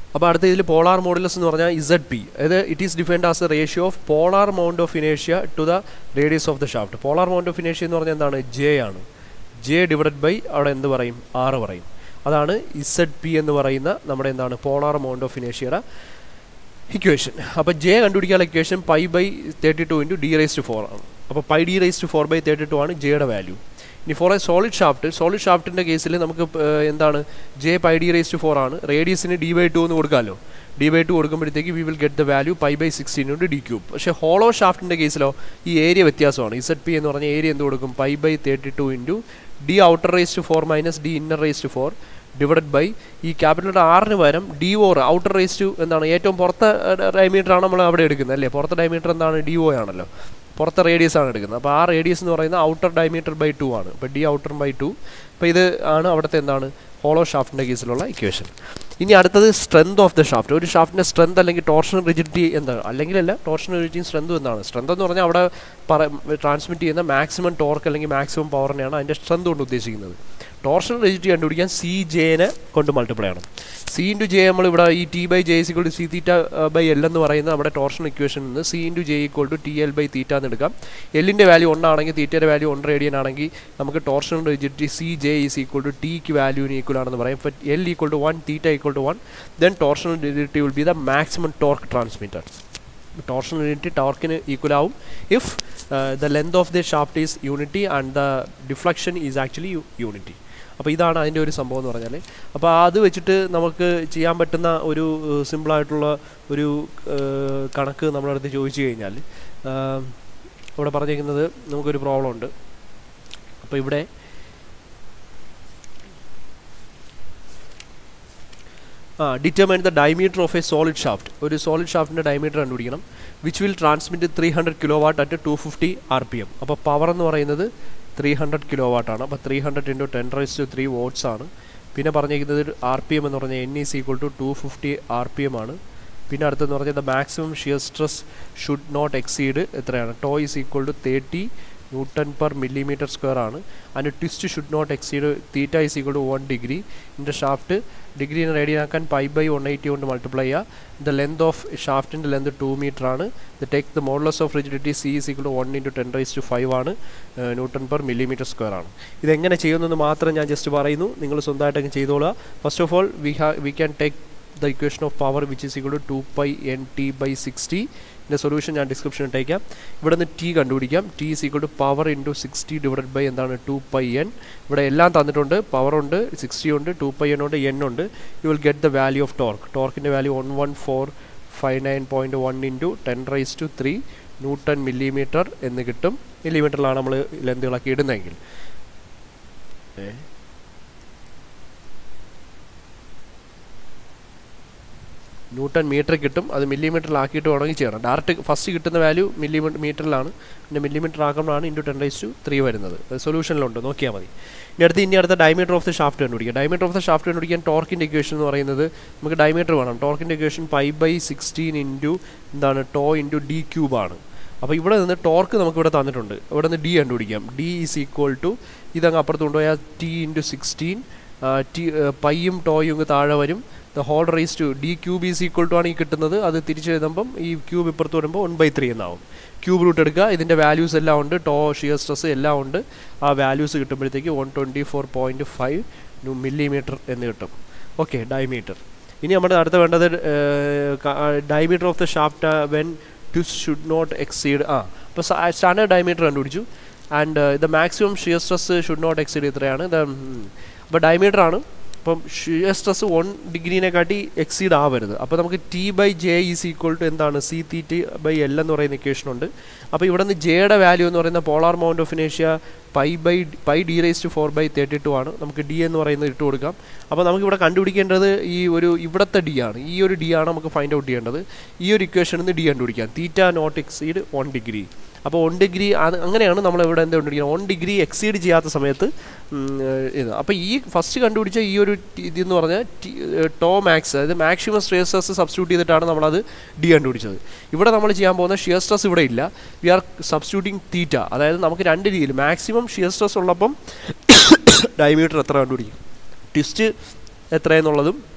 അപ്പോൾ അടുത്ത ഇതിൽ പോളാർ മോഡുലസ് എന്ന് പറഞ്ഞാൽ ഇസഡ് പി അതായത് it is defined as A ratio of polar moment of ഇനേഷ്യ to the radius of the shaft polar moment of ഇനേഷ്യ എന്ന് പറഞ്ഞാൽ എന്താണ് ജെ ആണ് ജെ ഡിവൈഡഡ് ബൈ അവിടെ എന്ത് പറയും ആറ് പറയും അതാണ് ഇസഡ് പി എന്ന് പറയുന്ന നമ്മുടെ എന്താണ് പോളാർ മൗണ്ട് ഓഫ് ഇനേഷ്യയുടെ ഇക്വേഷൻ അപ്പോൾ ജെ കണ്ടുപിടിക്കാനുള്ള equation pi by thirty two into D raise to four ആണ് അപ്പോൾ pi D raise to four by thirty two ആണ് ജെയുടെ വാല്യൂ ഇനി for a solid shaft solid ഷാഫ്റ്റിൻ്റെ കേസിൽ നമുക്ക് ഏഹ്, എന്താണ് J pi D raise to four ആണ് റേഡിയസിന് ഡി ബൈ ടു എന്ന് കൊടുക്കാമല്ലോ ഡി ബൈ ടു കൊടുക്കുമ്പോഴത്തേക്ക് we will get the value pi by sixteen into D cube പക്ഷേ ഹോളോ ഷാഫ്റ്റിൻ്റെ കേസിലോ ഈ ഏരിയ വ്യത്യാസമാണ് ഇസഡ് പി എന്ന് പറഞ്ഞ ഏരിയ എന്ത് കൊടുക്കും pi by thirty two into D outer raise to four minus D inner raise to four divided by ഈ ക്യാപിറ്റൽ ആറിന് പകരം D or outer raise to എന്താണ് ഏറ്റവും പുറത്തെ ഡയമീറ്റർ ആണ് നമ്മൾ അവിടെ എടുക്കുന്നത് അല്ലേ പുറത്തെ ഡയമീറ്റർ എന്താണ് ഡി ഒ ആണല്ലോ പുറത്തെ റേഡിയസ് ആണ് എടുക്കുന്നത് അപ്പോൾ ആ റേഡിയസ് എന്ന് പറയുന്നത് ഔട്ടർ ഡയമീറ്റർ ബൈ ടു ആണ് അപ്പോൾ ഡി ഔട്ടർ ബൈ ടു അപ്പോൾ ഇത് ആണ് അവിടുത്തെ എന്താണ് ഹോളോ ഷാഫ്റ്റിൻ്റെ കേസിലുള്ള ഇക്വേഷൻ ഇനി അടുത്തത് സ്ട്രെങ്ത് ഓഫ് ദ ഷാഫ്റ്റ് ഒരു ഷാഫ്റ്റിൻ്റെ സ്ട്രെങ്ത് അല്ലെങ്കിൽ ടോർഷൻ റിജിഡിറ്റി എന്താണ് അല്ലെങ്കിലല്ല ടോർഷൻ റിജിഡിറ്റിയും സ്ട്രെങ്തും എന്താണ് സ്ട്രെങ്ത് എന്ന് പറഞ്ഞാൽ അവിടെ പറ ട്രാൻസ്മിറ്റ് ചെയ്യുന്ന മാക്സിമം ടോർക്ക് അല്ലെങ്കിൽ മാക്സിമം പവറിനെയാണ് അതിൻ്റെ സ്ട്രെങ്ത് കൊണ്ട് ഉദ്ദേശിക്കുന്നത് ടോർഷൻ റിജിഡിറ്റി കണ്ടുപിടിക്കാൻ സി ജെനെ കൊണ്ട് മൾട്ടിപ്ലൈ ആണ് സി ഇൻറ്റു ജെ നമ്മൾ ഇവിടെ ഈ T by J equal to C theta by L എന്ന് പറയുന്ന നമ്മുടെ ടോർഷൻ ഇക്വേഷൻ നിന്ന് C into J equal to T L by theta എന്ന് എടുക്കാം എല്ലിൻ്റെ വാല്യൂ ഒന്നാണെങ്കിൽ തീറ്റയുടെ വാല്യൂ ഒന്ന് റേഡിയൻ ആണെങ്കിൽ നമുക്ക് torsion rigidity C J is equal to ടിക്ക് വാല്യൂവിന് ഈക്വൽ ആണെന്ന് പറയും ഇപ്പോൾ L equal to one theta equal to one then torsion rigidity will be the maximum torque transmitter torsion unity ടോർക്കിന് ഈക്വൽ ആവും if the length of the shaft is unity and the deflection is actually unity അപ്പോൾ ഇതാണ് അതിൻ്റെ ഒരു സംഭവം എന്ന് പറഞ്ഞാൽ അപ്പോൾ അത് വെച്ചിട്ട് നമുക്ക് ചെയ്യാൻ പറ്റുന്ന ഒരു സിമ്പിളായിട്ടുള്ള ഒരു ഏഹ്, കണക്ക് നമ്മുടെ അടുത്ത് ചോദിച്ചു കഴിഞ്ഞാൽ ആം, ഇവിടെ പറഞ്ഞിരിക്കുന്നത് നമുക്കൊരു പ്രോബ്ലം ഉണ്ട് അപ്പോൾ ഇവിടെ ആ determine the diameter of a solid shaft ഒരു സോളിഡ് ഷാഫ്റ്റിൻ്റെ ഡയമീറ്റർ കണ്ടുപിടിക്കണം which will transmit three hundred kilo watt at two fifty R P M അപ്പോൾ പവർ എന്ന് പറയുന്നത് ത്രീ ഹൺഡ്രഡ് കിലോ വാട്ടാണ് അപ്പോൾ three hundred into ten raise to three watts ആണ് പിന്നെ പറഞ്ഞിരിക്കുന്നത് ആർ പി എം എന്ന് പറഞ്ഞാൽ N is equal to two fifty R P M ആണ് പിന്നെ അടുത്തെന്ന് പറഞ്ഞാൽ the maximum shear stress should not exceed എത്രയാണ് tau is equal to thirty newton per millimetre square ആണ് അതിന് twist should not exceed theta is equal to one degree ഇതിൻ്റെ shaft ഡിഗ്രീനെ radian ആക്കാൻ പൈ ബൈ വൺ എയ്റ്റി കൊണ്ട് multiply ചെയ്യുക the length of ഷാഫ്റ്റിൻ്റെ length two metre ആണ് the take the modulus of rigidity C is equal to one into ten raise to five ആണ് newton per millimetre square ആണ് ഇതെങ്ങനെ ചെയ്യുമെന്ന് മാത്രം ഞാൻ ജസ്റ്റ് പറയുന്നു നിങ്ങൾ സ്വന്തമായിട്ടൊക്കെ ചെയ്തോളുക first of all we ha we can take the equation of power which is equal to two pi N T by sixty ഇതിൻ്റെ സൊല്യൂഷൻ ഞാൻ ഡിസ്ക്രിപ്ഷനിൽ ഇട്ടേക്കാം ഇവിടെ നിന്ന് ടി കണ്ടുപിടിക്കാം T is equal to power into sixty divide by എന്താണ് two pi N ഇവിടെ എല്ലാം തന്നിട്ടുണ്ട് പവർ ഉണ്ട് സിക്സ്റ്റി ഉണ്ട് ടു പൈ എൻ ഉണ്ട് എൻ ഉണ്ട് you will get the value of torque ടോർക്കിൻ്റെ value one one four five nine point one into ten raise to three newton millimetre എന്ന് കിട്ടും മില്ലിമീറ്ററിലാണ് നമ്മൾ ലെന്തുകളൊക്കെ ഇടുന്നതെങ്കിൽ ഏ ന്യൂട്ടൺ മീറ്റർ കിട്ടും അത് മില്ലിമീറ്ററിലാക്കിയിട്ട് വേണമെങ്കിൽ ചെയ്യണം ഡയറക്റ്റ് ഫസ്റ്റ് കിട്ടുന്ന വാല്യൂ മില്ലിമീറ്റർ മീറ്ററിലാണ് പിന്നെ മില്ലിമീറ്റർ ആക്കുമ്പോഴാണ് into ten raise to three വരുന്നത് സൊല്യൂഷനിലുണ്ട് നോക്കിയാൽ മതി ഇനി അടുത്ത് ഇനി അടുത്ത ഡയമീറ്റർ ഓഫ് ദ ഷാഫ്റ്റ് കണ്ടുപിടിക്കുക ഡയമീറ്റർ ഓഫ് ദ ഷാഫ്റ്റ് കണ്ടുപിടിക്കാൻ ടോർക്കിൻ്റെ ഇക്വേഷൻ എന്ന് പറയുന്നത് നമുക്ക് ഡയമീറ്റർ വേണം ടോർക്കിൻ്റെ equation pi by sixteen into എന്താണ് ടോ ഇൻറ്റു ഡി ക്യൂബാണ് അപ്പോൾ ഇവിടെ നിന്ന് ടോർക്ക് നമുക്ക് ഇവിടെ തന്നിട്ടുണ്ട് ഇവിടെ നിന്ന് ഡി കണ്ടുപിടിക്കാം ഡി ഈസ് ഈക്വൽ ടു ഇതങ്ങ് അപ്പുറത്ത് കൊണ്ടുപോയാൽ ടി ഇൻറ്റു സിക്സ്റ്റീൻ ടി പൈയും ടോയും ഇങ്ങ് താഴെ വരും the whole raise to D cube is equal to ആണ് ഈ കിട്ടുന്നത് അത് തിരിച്ച് എഴുതുമ്പം ഈ ക്യൂബ് ഇപ്പുറത്ത് വരുമ്പോൾ വൺ ബൈ ത്രീ എന്നാവും ക്യൂബ് റൂട്ട് എടുക്കുക ഇതിൻ്റെ വാല്യൂസ് എല്ലാം ഉണ്ട് ടോ ഷിയർ സ്ട്രെസ് എല്ലാം ഉണ്ട് ആ വാല്യൂസ് കിട്ടുമ്പോഴത്തേക്ക് one twenty four point five millimetre എന്ന് കിട്ടും ഓക്കെ ഡയമീറ്റർ ഇനി നമ്മുടെ അടുത്ത വേണ്ടത് diameter of the shaft when twist should not exceed ആ അപ്പോൾ സ്റ്റാൻഡേർഡ് ഡയമീറ്റർ കണ്ടുപിടിച്ചു and the maximum shear stress should not exceed ഇത്രയാണ് ദ അപ്പോൾ ഡയമീറ്റർ ആണ് അപ്പം ഷിയർ സ്ട്രെസ് വൺ ഡിഗ്രീനെ കാട്ടി എക്സീഡ് ആവരുത് അപ്പോൾ നമുക്ക് T by J is equal to എന്താണ് C T T by L എന്ന് പറയുന്ന ഇക്വേഷൻ ഉണ്ട് അപ്പോൾ ഇവിടെ നിന്ന് ജെയുടെ വാല്യൂ എന്ന് പറയുന്ന പോളാർ മൗണ്ട് ഓഫ് ഇനേഷ്യ pi by pi D raise to four by thirty two ആണ് നമുക്ക് ഡി എന്ന് പറയുന്നത് ഇട്ട് കൊടുക്കാം അപ്പോൾ നമുക്ക് ഇവിടെ കണ്ടുപിടിക്കേണ്ടത് ഈ ഒരു ഇവിടുത്തെ ഡി ആണ് ഈ ഒരു ഡി ആണ് നമുക്ക് ഫൈൻഡ് ഔട്ട് ചെയ്യേണ്ടത് ഈ ഒരു ഇക്വേഷനിൽ നിന്ന് ഡി കണ്ടുപിടിക്കാം theta not exceed one degree അപ്പോൾ വൺ ഡിഗ്രി അത് അങ്ങനെയാണ് നമ്മൾ ഇവിടെ എന്താ കണ്ടുപിടിക്കുന്നത് വൺ ഡിഗ്രി എക്സീഡ് ചെയ്യാത്ത സമയത്ത് ഇത് അപ്പോൾ ഈ ഫസ്റ്റ് കണ്ടുപിടിച്ച ഈ ഒരു ഇതെന്ന് പറഞ്ഞാൽ ടോ മാക്സ് അതായത് മാക്സിമം ഷിയർ സ്ട്രെസ് സബ്സ്റ്റിറ്റ്യൂട്ട് ചെയ്തിട്ടാണ് നമ്മളത് ഡി കണ്ടുപിടിച്ചത് ഇവിടെ നമ്മൾ ചെയ്യാൻ പോകുന്ന ഷിയർ സ്ട്രെസ് ഇവിടെ ഇല്ല വി ആർ സബ്സ്റ്റിറ്റ്യൂട്ടിങ് തീറ്റ അതായത് നമുക്ക് രണ്ട് രീതിയിൽ മാക്സിമം ഷിയർ സ്ട്രെസ് ഉള്ളപ്പം ഡയമീറ്റർ എത്ര കണ്ടുപിടിക്കും ട്വിസ്റ്റ് എത്രയെന്നുള്ളതും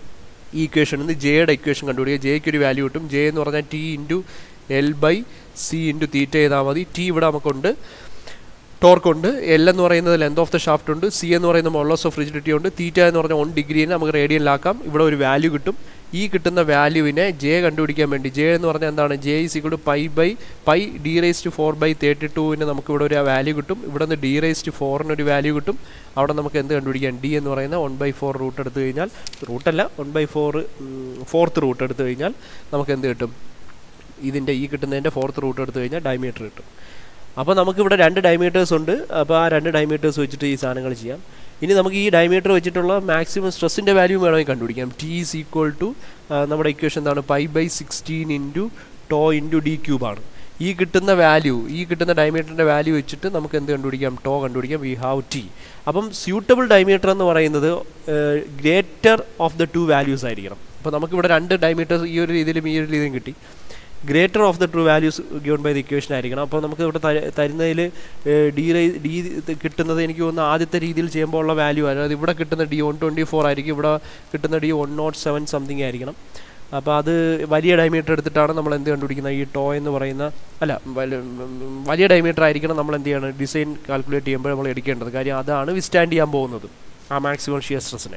ഈ ഇക്വേഷനിൽ നിന്ന് ജെയുടെ ഇക്വേഷൻ കണ്ടുപിടിക്കുക ജെക്ക് ഒരു വാല്യൂ കിട്ടും ജെ എന്ന് പറഞ്ഞാൽ T into L by C into theta ചെയ്താൽ മതി ടി ഇവിടെ നമുക്കുണ്ട് ടോർക്ക് ഉണ്ട് എൽ എന്ന് പറയുന്നത് ലെന്ത് ഓഫ് ദ ഷാഫ്റ്റ് ഉണ്ട് സി എന്ന് പറയുന്നത് മോളോസ് ഓഫ് റിജിഡിറ്റി ഉണ്ട് തീറ്റ എന്ന് പറഞ്ഞാൽ വൺ ഡിഗ്രീനെ നമുക്ക് റേഡിയനിലാക്കാം ഇവിടെ ഒരു വാല്യൂ കിട്ടും ഈ കിട്ടുന്ന വാല്യൂവിനെ ജെ കണ്ടുപിടിക്കാൻ വേണ്ടി ജെ എന്ന് പറഞ്ഞാൽ എന്താണ് J is equal to pi by pi D raise to four by thirty ടുവിന് നമുക്ക് ഇവിടെ ഒരു വാല്യൂ കിട്ടും ഇവിടെ നിന്ന് ഡി റേസ് ടു ഫോറിന് ഒരു വാല്യൂ കിട്ടും അവിടെ നമുക്ക് എന്ത് കണ്ടുപിടിക്കാം ഡി എന്ന് പറയുന്ന വൺ ബൈ ഫോർ റൂട്ട് എടുത്തു കഴിഞ്ഞാൽ റൂട്ടല്ല one by four fourth root എടുത്തു കഴിഞ്ഞാൽ നമുക്ക് എന്ത് കിട്ടും ഇതിൻ്റെ ഈ കിട്ടുന്നതിൻ്റെ ഫോർത്ത് റൂട്ട് എടുത്തു കഴിഞ്ഞാൽ ഡയമീറ്റർ കിട്ടും അപ്പോൾ നമുക്കിവിടെ രണ്ട് ഡയമീറ്റേഴ്സ് ഉണ്ട് അപ്പോൾ ആ രണ്ട് ഡയമീറ്റേഴ്സ് വെച്ചിട്ട് ഈ സാധനങ്ങൾ ചെയ്യാം ഇനി നമുക്ക് ഈ ഡയമീറ്റർ വെച്ചിട്ടുള്ള മാക്സിമം സ്ട്രെസ്സിൻ്റെ വാല്യൂ വേണമെങ്കിൽ കണ്ടുപിടിക്കാം ടി ഈസ് ഈക്വൽ ടു നമ്മുടെ ഇക്വേഷൻ എന്താണ് pi by sixteen into tau into D ക്യൂബാണ് ഈ കിട്ടുന്ന വാല്യൂ ഈ കിട്ടുന്ന ഡയമീറ്ററിൻ്റെ വാല്യൂ വെച്ചിട്ട് നമുക്ക് എന്ത് കണ്ടുപിടിക്കാം ടോ കണ്ടുപിടിക്കാം വി ഹാവ് ടി അപ്പം സ്യൂട്ടബിൾ ഡയമീറ്റർ എന്ന് പറയുന്നത് greater of the two values ആയിരിക്കണം അപ്പോൾ നമുക്കിവിടെ രണ്ട് ഡയമീറ്റേഴ്സ് ഈ ഒരു രീതിയിലും ഈ ഒരു രീതിയിലും കിട്ടി greater of the true values given by the equation ആയിരിക്കണം അപ്പോൾ നമുക്ക് ഇവിടെ തരുന്നതിൽ ഡി റൈ ഡി കിട്ടുന്നത് എനിക്ക് തോന്നുന്നു ആദ്യത്തെ രീതിയിൽ ചെയ്യുമ്പോൾ ഉള്ള വാല്യൂ അതായത് ഇവിടെ കിട്ടുന്ന ഡി വൺ ട്വൻറ്റി ഫോർ ആയിരിക്കും ഇവിടെ കിട്ടുന്ന D one nought seven something ആയിരിക്കണം അപ്പോൾ അത് വലിയ ഡയമീറ്റർ എടുത്തിട്ടാണ് നമ്മൾ എന്ത് കണ്ടുപിടിക്കുന്നത് ഈ ടോ എന്ന് പറയുന്ന അല്ല വലിയ ഡയമീറ്റർ ആയിരിക്കണം നമ്മൾ എന്ത് ചെയ്യണം ഡിസൈൻ കാൽക്കുലേറ്റ് ചെയ്യുമ്പോൾ നമ്മൾ എടുക്കേണ്ടത് കാര്യം അതാണ് വിസ്റ്റാൻഡ് ചെയ്യാൻ പോകുന്നത് ആ മാക്സിമം ഷിയർ സ്ട്രെസ്സിനെ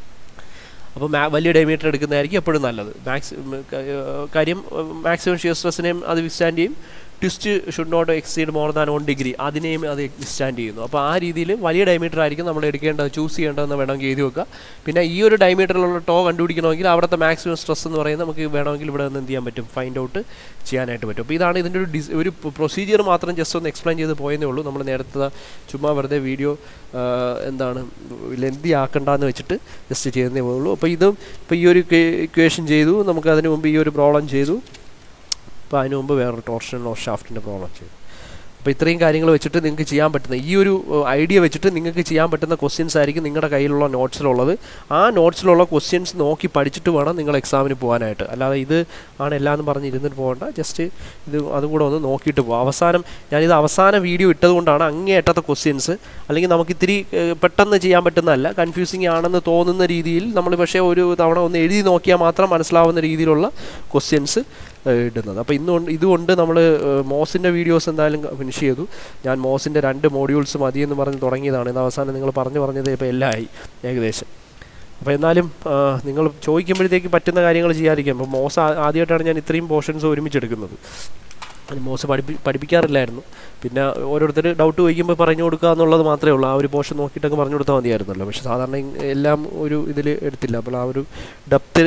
അപ്പോൾ മാ വലിയ ഡയമീറ്റർ എടുക്കുന്നതായിരിക്കും എപ്പോഴും നല്ലത് മാക്സ് കാര്യം മാക്സിമം ഷിയർ സ്ട്രെസ്സിനെയും അത് വിസ്റ്റാൻഡ് ചെയ്യും twist should not exceed more than one degree അതിനെയും അത് വിസ്റ്റാൻഡ് ചെയ്യുന്നു അപ്പോൾ ആ രീതിയിൽ വലിയ ഡയമീറ്റർ ആയിരിക്കും നമ്മൾ എടുക്കേണ്ടത് ചൂസ് ചെയ്യേണ്ടതെന്ന് വേണമെങ്കിൽ എഴുതി വെക്കുക പിന്നെ ഈ ഒരു ഡയമീറ്ററിലുള്ള ടോ കണ്ടുപിടിക്കണമെങ്കിൽ അവിടുത്തെ മാക്സിമം സ്ട്രെസ് എന്ന് പറയുന്നത് നമുക്ക് വേണമെങ്കിൽ ഇവിടെ നിന്ന് എന്ത് ചെയ്യാൻ പറ്റും ഫൈൻഡ് ഔട്ട് ചെയ്യാനായിട്ട് പറ്റും അപ്പോൾ ഇതാണ് ഇതിൻ്റെ ഒരു ഡിസ് ഒരു പ്രൊസീജിയർ മാത്രം ജസ്റ്റ് ഒന്ന് എക്സ്പ്ലെയിൻ ചെയ്ത് പോയെന്നേ ഉള്ളൂ നമ്മൾ നേരത്തെ ചുമ്മാ വെറുതെ വീഡിയോ എന്താണ് ലെന്തി ആക്കണ്ടെന്ന് വെച്ചിട്ട് ജസ്റ്റ് ചെയ്യുന്നേ ഉള്ളൂ അപ്പോൾ ഇതും ഇപ്പോൾ ഈ ഒരു ഇക്വേഷൻ ചെയ്തു നമുക്ക് അതിന് മുമ്പ് ഈ ഒരു പ്രോബ്ലം ചെയ്തു അപ്പോൾ അതിന് മുമ്പ് വേറൊരു ടോർഷൻ ഓഫ് ഷാഫ്റ്റിൻ്റെ പ്രോബ്ലം ചെയ്തു അപ്പോൾ ഇത്രയും കാര്യങ്ങൾ വെച്ചിട്ട് നിങ്ങൾക്ക് ചെയ്യാൻ പറ്റുന്ന ഈ ഒരു ഐഡിയ വെച്ചിട്ട് നിങ്ങൾക്ക് ചെയ്യാൻ പറ്റുന്ന ക്വസ്റ്റ്യൻസ് ആയിരിക്കും നിങ്ങളുടെ കയ്യിലുള്ള നോട്ട്സിലുള്ളത് ആ നോട്ട്സിലുള്ള ക്വസ്റ്റ്യൻസ് നോക്കി പഠിച്ചിട്ട് വേണം നിങ്ങൾ എക്സാമിന് പോകാനായിട്ട് അല്ലാതെ ഇത് ആണ് എല്ലാം എന്ന് പറഞ്ഞ് ഇരുന്നിട്ട് പോകണ്ട ജസ്റ്റ് ഇത് അതും കൂടെ ഒന്ന് നോക്കിയിട്ട് പോകും അവസാനം ഞാനിത് അവസാന വീഡിയോ ഇട്ടതുകൊണ്ടാണ് അങ്ങേയറ്റത്തെ ക്വസ്റ്റ്യൻസ് അല്ലെങ്കിൽ നമുക്ക് ഇത്തിരി പെട്ടെന്ന് ചെയ്യാൻ പറ്റുന്നതല്ല കൺഫ്യൂസിങ് ആണെന്ന് തോന്നുന്ന രീതിയിൽ നമ്മൾ പക്ഷേ ഒരു തവണ ഒന്ന് എഴുതി നോക്കിയാൽ മാത്രം മനസ്സിലാവുന്ന രീതിയിലുള്ള ക്വസ്റ്റ്യൻസ് ഇടുന്നത് അപ്പോൾ ഇന്നുകൊണ്ട് ഇതുകൊണ്ട് നമ്മൾ മോസിൻ്റെ വീഡിയോസ് എന്തായാലും ഫിനിഷ് ചെയ്തു ഞാൻ മോസിൻ്റെ രണ്ട് മോഡ്യൂൾസ് മതിയെന്ന് പറഞ്ഞ് തുടങ്ങിയതാണ് ഇത് അവസാനം നിങ്ങൾ പറഞ്ഞു പറഞ്ഞത് ഇപ്പോൾ എല്ലാം ആയി ഏകദേശം അപ്പോൾ എന്നാലും നിങ്ങൾ ചോദിക്കുമ്പോഴത്തേക്ക് പറ്റുന്ന കാര്യങ്ങൾ ചെയ്യാതിരിക്കാം അപ്പോൾ മോസ് ആദ്യമായിട്ടാണ് ഞാൻ ഇത്രയും പോർഷൻസ് ഒരുമിച്ചെടുക്കുന്നത് മോസ് പഠിപ്പി പഠിപ്പിക്കാറില്ലായിരുന്നു പിന്നെ ഓരോരുത്തർ ഡൗട്ട് ചോദിക്കുമ്പോൾ പറഞ്ഞു കൊടുക്കുക എന്നുള്ളത് മാത്രമേ ഉള്ളൂ ആ ഒരു പോർഷൻ നോക്കിയിട്ടൊക്കെ പറഞ്ഞു കൊടുത്താൽ മതിയായിരുന്നല്ലോ പക്ഷേ സാധാരണ എല്ലാം ഒരു ഇതിൽ എടുത്തില്ല അപ്പോൾ ആ ഒരു ഡെപ്ത്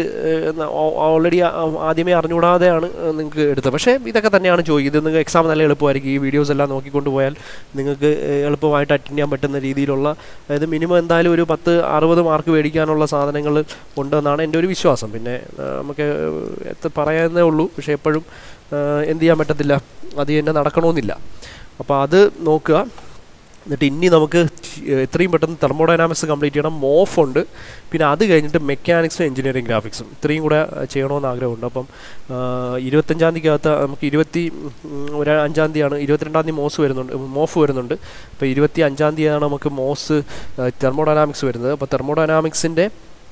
ഓൾറെഡി ആദ്യമേ അറിഞ്ഞുകൂടാതെയാണ് നിങ്ങൾക്ക് എടുത്തത് പക്ഷേ ഇതൊക്കെ തന്നെയാണ് ചോദിക്കുന്നത് നിങ്ങൾക്ക് എക്സാം നല്ല എളുപ്പമായിരിക്കും ഈ വീഡിയോസ് എല്ലാം നോക്കിക്കൊണ്ട് പോയാൽ നിങ്ങൾക്ക് എളുപ്പമായിട്ട് അറ്റൻഡ് ചെയ്യാൻ പറ്റുന്ന രീതിയിലുള്ള അതായത് മിനിമം എന്തായാലും ഒരു പത്ത് അറുപത് മാർക്ക് മേടിക്കാനുള്ള സാധനങ്ങൾ ഉണ്ടെന്നാണ് എൻ്റെ ഒരു വിശ്വാസം പിന്നെ നമുക്ക് എത്ര പറയാനേ ഉള്ളൂ പക്ഷേ എപ്പോഴും എന്ത് ചെയ്യാൻ പറ്റത്തില്ല അത് തന്നെ നടക്കണമെന്നില്ല അപ്പോൾ അത് നോക്കുക എന്നിട്ട് ഇനി നമുക്ക് എത്രയും പെട്ടെന്ന് തെർമോഡൈനാമിക്സ് കംപ്ലീറ്റ് ചെയ്യണം മോഫ് ഉണ്ട് പിന്നെ അത് കഴിഞ്ഞിട്ട് മെക്കാനിക്സും എഞ്ചിനീയറിംഗ് ഗ്രാഫിക്സും ഇത്രയും കൂടെ ചെയ്യണമെന്ന് ആഗ്രഹമുണ്ട് അപ്പം ഇരുപത്തഞ്ചാം തീയതിക്കകത്ത് നമുക്ക് ഇരുപത്തി ഒരു അഞ്ചാം തീയതിയാണ് ഇരുപത്തിരണ്ടാം തീയതി മോസ് വരുന്നുണ്ട് മോഫ് വരുന്നുണ്ട് അപ്പോൾ ഇരുപത്തി അഞ്ചാം തീയതിയാണ് നമുക്ക് മോസ് തെർമോഡൈനാമിക്സ് വരുന്നത് അപ്പോൾ തെർമോഡൈനാമിക്സിൻ്റെ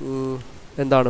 എന്താണ്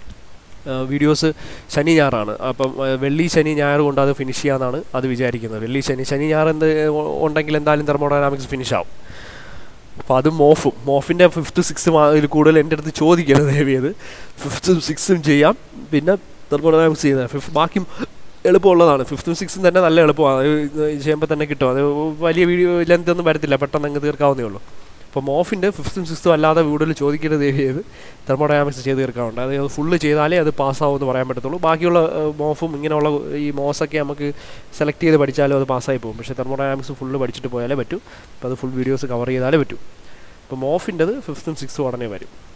വീഡിയോസ് ശനി ഞായറാണ് അപ്പം വെള്ളി ശനി ഞായർ കൊണ്ട് അത് ഫിനിഷ് ചെയ്യാമെന്നാണ് അത് വിചാരിക്കുന്നത് വെള്ളി ശനി ശനി ഞായർ എന്ത് ഉണ്ടെങ്കിൽ എന്തായാലും തെർമോഡൈനാമിക്സ് ഫിനിഷ് ആവും അപ്പോൾ അത് മോഫും മോഫിൻ്റെ ഫിഫ്ത്ത് സിക്സ് ഇതിൽ കൂടുതൽ എൻ്റെ അടുത്ത് ചോദിക്കരുത് ദയവിയത് ഫിഫ്ത്തും സിക്സും ചെയ്യാം പിന്നെ തെർമോഡൈനാമിക്സ് ചെയ്യുന്നത് ഫിഫ്ത്ത് ബാക്കി എളുപ്പമുള്ളതാണ് ഫിഫ്ത്തും സിക്സും തന്നെ നല്ല എളുപ്പമാണ് ചെയ്യുമ്പോൾ തന്നെ കിട്ടും അത് വലിയ വീഡിയോ ലെന്ത് ഒന്നും വരത്തില്ല പെട്ടെന്ന് അങ്ങ് തീർക്കാവുന്നേ ഉള്ളൂ അപ്പോൾ മോഫിൻ്റെ ഫിഫ്ത്തും സിക്സ്ത്തും അല്ലാതെ കൂടുതൽ ചോദിക്കരുത് ചെയ്ത് തെർമോഡൈനാമിക്സ് ചെയ്ത് തീർക്കാറുണ്ട് അത് ഫുള്ള് ചെയ്താലേ അത് പാസ്സാവുമെന്ന് പറയാൻ പറ്റത്തുള്ളൂ ബാക്കിയുള്ള മോഫും ഇങ്ങനെയുള്ള ഈ മോസൊക്കെ നമുക്ക് സെലക്ട് ചെയ്ത് പഠിച്ചാലും അത് പാസ്സായി പോകും പക്ഷേ തെർമോഡൈനാമിക്സ് ഫുള്ള് പഠിച്ചിട്ട് പോയാലേ പറ്റൂ അപ്പോൾ അത് ഫുൾ വീഡിയോസ് കവർ ചെയ്താലേ പറ്റൂ അപ്പോൾ മോഫിൻ്റെത് ഫിഫ്ത്തും സിക്സ്ത്തും ഉടനെ വരും